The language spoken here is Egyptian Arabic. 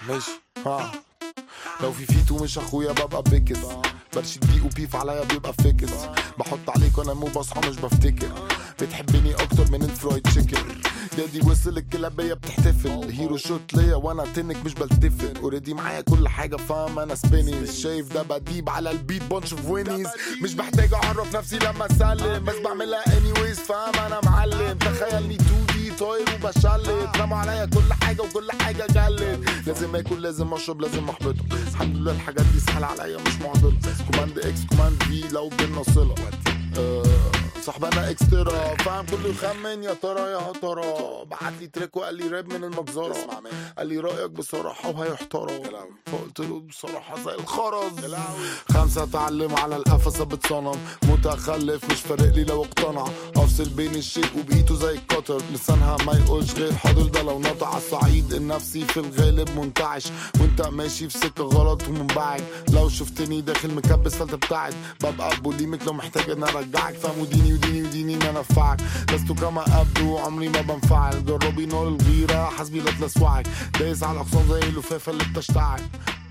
ماشي ها لو في فيتو مش اخويا ببقى بكس برشي دقيق وبيف عليا بيبقى فيكس بحط عليك وانا مو بصحى مش بفتكر بتحبني اكتر من الفرايد تشيكن يدي وصل الكلابية بتحتفل هيرو شوت ليا وانا تنك مش بلتفت اوريدي معايا كل حاجة فاهم انا سبينيز شايف ده بديب على البيت بونش اوف وينيز مش بحتاج اعرف نفسي لما اسلم بس بعملها اني ويز فاهم انا معلم تخيلني 2 دي طاير وبشلت رموا عليا كل حاجة وكل حاجة جلت لازم اكل لازم اشرب لازم احبطه الحمد لله الحاجات دي سهلة عليا مش معضلة كوماند اكس كوماند في لو بنوصلها أه صاحبنا اكسترا فاهم كله يخمن يا ترى يا ترى بعت لي تريك وقال لي راب من المجزرة قال لي رايك بصراحة وهيحترم فقلت له بصراحة زي الخرز خمسة اتعلم على القفصة بتصنم متخلف مش فارق لي لو اقتنع افصل بين الشيك وبقيته زي القطر لسانها ما يقولش غير حاضر ده لو نطع على الصعيد النفسي في الغالب منتعش وانت ماشي في سكة غلط ومنبعد لو شفتني داخل مكبس فانت بتاعد ببقى بوليمك لو محتاج ان ارجعك فاهم وديني وديني وديني ان انفعك لست كما ابدو عمري ما بنفعل جربي نار الغيرة حسبي لا تلسوعك دايس على الاقسام زي اللفافة اللي بتشتعل